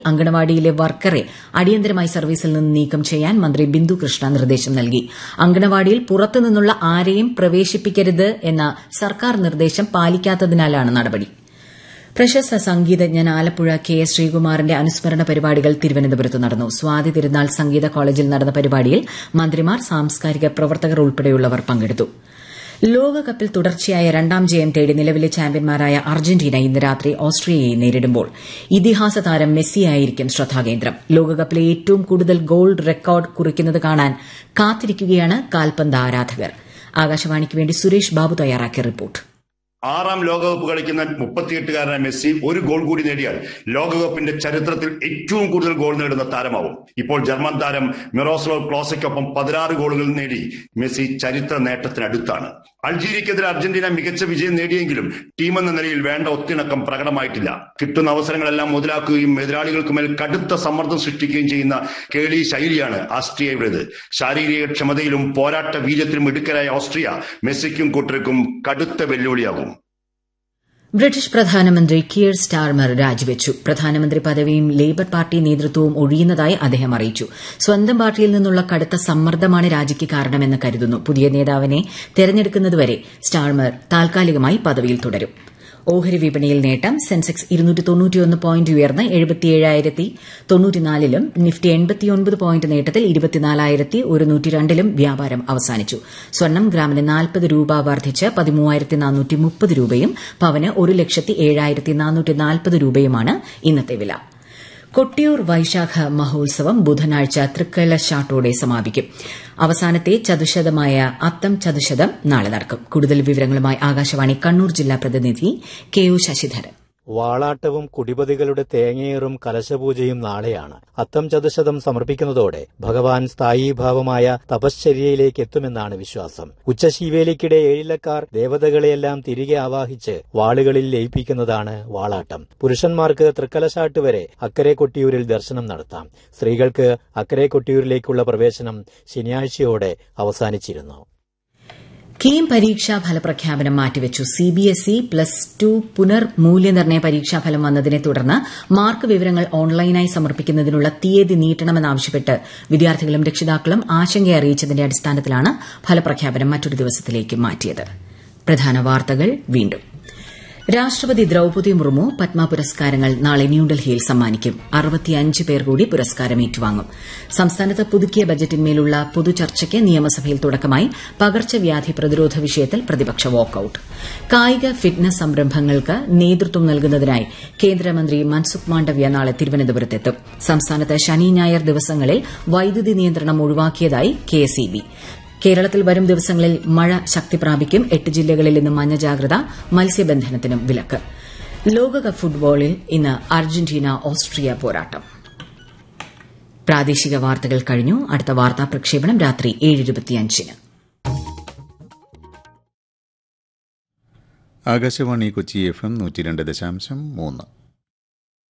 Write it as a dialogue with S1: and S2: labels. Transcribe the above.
S1: അങ്കണവാടിയിലെ വർക്കറെ അടിയന്തരമായി സർവീസിൽ നിന്ന് നീക്കം ചെയ്യാൻ മന്ത്രി ബിന്ദു കൃഷ്ണ നിർദ്ദേശം നൽകി അങ്കണവാടിയിൽ പുറത്തുനിന്നുള്ള ആരെയും പ്രവേശിപ്പിക്കരുത് എന്ന സർക്കാർ നിർദ്ദേശം പാലിക്കാത്തതിനാലാണ് നടപടി പ്രശസ്ത സംഗീതജ്ഞൻ ആലപ്പുഴ കെ എസ് ശ്രീകുമാറിന്റെ അനുസ്മരണ പരിപാടികൾ തിരുവനന്തപുരത്ത് നടന്നു സ്വാതി തിരുനാൾ സംഗീത കോളേജിൽ നടന്ന പരിപാടിയിൽ മന്ത്രിമാർ സാംസ്കാരിക പ്രവർത്തകർ ഉൾപ്പെടെയുള്ളവർ പങ്കെടുത്തു ലോകകപ്പിൽ തുടർച്ചയായ രണ്ടാം ജയം തേടി നിലവിലെ ചാമ്പ്യന്മാരായ അർജന്റീന ഇന്ന് രാത്രി ഓസ്ട്രിയയെ നേരിടുമ്പോൾ ഇതിഹാസ താരം മെസ്സിയായിരിക്കും ശ്രദ്ധാകേന്ദ്രം ലോകകപ്പിലെ ഏറ്റവും കൂടുതൽ ഗോൾ റെക്കോർഡ് കുറിക്കുന്നത് കാണാൻ കാത്തിരിക്കുകയാണ് കാൽപന്ത് ആരാധകർ ആകാശവാണിക്ക് വേണ്ടി സുരേഷ് ബാബു തയ്യാറാക്കിയ റിപ്പോർട്ട്
S2: ആറാം ലോകകപ്പ് കളിക്കുന്ന മുപ്പത്തിയെട്ടുകാരനായ മെസ്സി ഒരു ഗോൾ കൂടി നേടിയാൽ ലോകകപ്പിന്റെ ചരിത്രത്തിൽ ഏറ്റവും കൂടുതൽ ഗോൾ നേടുന്ന താരമാവും ഇപ്പോൾ ജർമ്മൻ താരം മിറോസ്ലോവ് ക്ലോസയ്ക്കൊപ്പം പതിനാറ് ഗോളുകൾ നേടി മെസ്സി ചരിത്ര നേട്ടത്തിനടുത്താണ് അൾജീരിയക്കെതിരെ അർജന്റീന മികച്ച വിജയം നേടിയെങ്കിലും ടീം എന്ന നിലയിൽ വേണ്ട ഒത്തിണക്കം പ്രകടമായിട്ടില്ല കിട്ടുന്ന അവസരങ്ങളെല്ലാം മുതലാക്കുകയും എതിരാളികൾക്കുമേൽ കടുത്ത സമ്മർദ്ദം സൃഷ്ടിക്കുകയും ചെയ്യുന്ന കേളി ശൈലിയാണ് ആസ്ട്രിയയുടേത് ശാരീരിക ക്ഷമതയിലും പോരാട്ട വീര്യത്തിലും മിടുക്കരായ ഓസ്ട്രിയ മെസ്സിക്കും കൂട്ടർക്കും കടുത്ത വെല്ലുവിളിയാകും
S1: ബ്രിട്ടീഷ് പ്രധാനമന്ത്രി കിയർ സ്റ്റാർമർ രാജിവെച്ചു പ്രധാനമന്ത്രി പദവിയും ലേബർ പാർട്ടി നേതൃത്വവും ഒഴിയുന്നതായി അദ്ദേഹം അറിയിച്ചു സ്വന്തം പാർട്ടിയിൽ നിന്നുള്ള കടുത്ത സമ്മർദ്ദമാണ് രാജിക്ക് കാരണമെന്ന് കരുതുന്നു പുതിയ നേതാവിനെ തെരഞ്ഞെടുക്കുന്നതുവരെ സ്റ്റാർമർ താൽക്കാലികമായി പദവിയിൽ തുടരും ഓഹരി വിപണിയിൽ നേട്ടം സെൻസെക്സ് പോയിന്റ് ഉയർന്ന് എഴുപത്തിയേഴായിരത്തി തൊണ്ണൂറ്റിനാലിലും നിഫ്റ്റി എൺപത്തിയൊൻപത് പോയിന്റ് നേട്ടത്തിൽ ഇരുപത്തിനാലായിരത്തി ഒരുന്നൂറ്റി രണ്ടിലും വ്യാപാരം അവസാനിച്ചു സ്വർണം ഗ്രാമിന് നാൽപ്പത് രൂപ വർദ്ധിച്ച് പതിമൂവായിരത്തി നാനൂറ്റി മുപ്പത് രൂപയും പവന് ഒരു ലക്ഷത്തി ഏഴായിരത്തി നാനൂറ്റി നാൽപ്പത് രൂപയുമാണ് ഇന്നത്തെ വില കൊട്ടിയൂർ വൈശാഖ മഹോത്സവം ബുധനാഴ്ച തൃക്കലശാട്ടോടെ സമാപിക്കും അവസാനത്തെ ചതുശതമായ അത്തം ചതുശതം നാളെ നടക്കും കൂടുതൽ വിവരങ്ങളുമായി ആകാശവാണി കണ്ണൂർ ജില്ലാ പ്രതിനിധി കെ ഒ ശശിധരൻ
S3: വാളാട്ടവും കുടിപതികളുടെ തേങ്ങയേറും കലശപൂജയും നാളെയാണ് അത്തം ചതുശതം സമർപ്പിക്കുന്നതോടെ ഭഗവാൻ സ്ഥായീഭാവമായ തപശ്ചര്യയിലേക്ക് എത്തുമെന്നാണ് വിശ്വാസം ഉച്ചശീവേലിക്കിടെ ഏഴിലക്കാർ ദേവതകളെയെല്ലാം തിരികെ ആവാഹിച്ച് വാളുകളിൽ ലയിപ്പിക്കുന്നതാണ് വാളാട്ടം പുരുഷന്മാർക്ക് തൃക്കലശാട്ട് വരെ അക്കരെ കൊട്ടിയൂരിൽ ദർശനം നടത്താം സ്ത്രീകൾക്ക് അക്കരെ കൊട്ടിയൂരിലേക്കുള്ള പ്രവേശനം ശനിയാഴ്ചയോടെ അവസാനിച്ചിരുന്നു
S1: കീം പരീക്ഷാ ഫലപ്രഖ്യാപനം മാറ്റിവെച്ചു സിബിഎസ്ഇ പ്ലസ് ടു പുനർമൂല്യനിർണ്ണയ പരീക്ഷാഫലം വന്നതിനെ തുടർന്ന് മാർക്ക് വിവരങ്ങൾ ഓൺലൈനായി സമർപ്പിക്കുന്നതിനുള്ള തീയതി നീട്ടണമെന്നാവശ്യപ്പെട്ട് വിദ്യാർത്ഥികളും രക്ഷിതാക്കളും ആശങ്ക അറിയിച്ചതിന്റെ അടിസ്ഥാനത്തിലാണ് ഫലപ്രഖ്യാപനം മറ്റൊരു ദിവസത്തിലേക്ക് മാറ്റിയത് പ്രധാന വാർത്തകൾ വീണ്ടും രാഷ്ട്രപതി ദ്രൌപതി മുർമു പത്മ പുരസ്കാരങ്ങൾ നാളെ ന്യൂഡൽഹിയിൽ സമ്മാനിക്കും അറുപത്തിയഞ്ച് പേർ കൂടി പുരസ്കാരം ഏറ്റുവാങ്ങും സംസ്ഥാനത്ത് പുതുക്കിയ ബജറ്റിന്മേലുള്ള പൊതുചർച്ചയ്ക്ക് നിയമസഭയിൽ തുടക്കമായി പകർച്ചവ്യാധി പ്രതിരോധ വിഷയത്തിൽ പ്രതിപക്ഷ വാക്കൌട്ട് കായിക ഫിറ്റ്നസ് സംരംഭങ്ങൾക്ക് നേതൃത്വം നൽകുന്നതിനായി കേന്ദ്രമന്ത്രി മൻസുഖ് മാണ്ഡവ്യ നാളെ തിരുവനന്തപുരത്തെത്തും സംസ്ഥാനത്ത് ശനി ഞായർ ദിവസങ്ങളിൽ വൈദ്യുതി നിയന്ത്രണം ഒഴിവാക്കിയതായി കെഎസ്ഇബി കേരളത്തിൽ വരും ദിവസങ്ങളിൽ മഴ ശക്തി പ്രാപിക്കും എട്ട് ജില്ലകളിൽ ഇന്ന് മഞ്ഞ ജാഗ്രത മത്സ്യബന്ധനത്തിനും വിലക്ക് ലോകകപ്പ് ഫുട്ബോളിൽ ഇന്ന് അർജന്റീന ഓസ്ട്രിയ പോരാട്ടം പ്രാദേശിക വാർത്തകൾ കഴിഞ്ഞു അടുത്ത വാർത്താ പ്രക്ഷേപണം രാത്രി ഏഴ് ഇരുപത്തിയഞ്ചിന്
S4: ആകാശവാണി കൊച്ചി എഫ് എം നൂറ്റി രണ്ട് ദശാംശം മൂന്ന്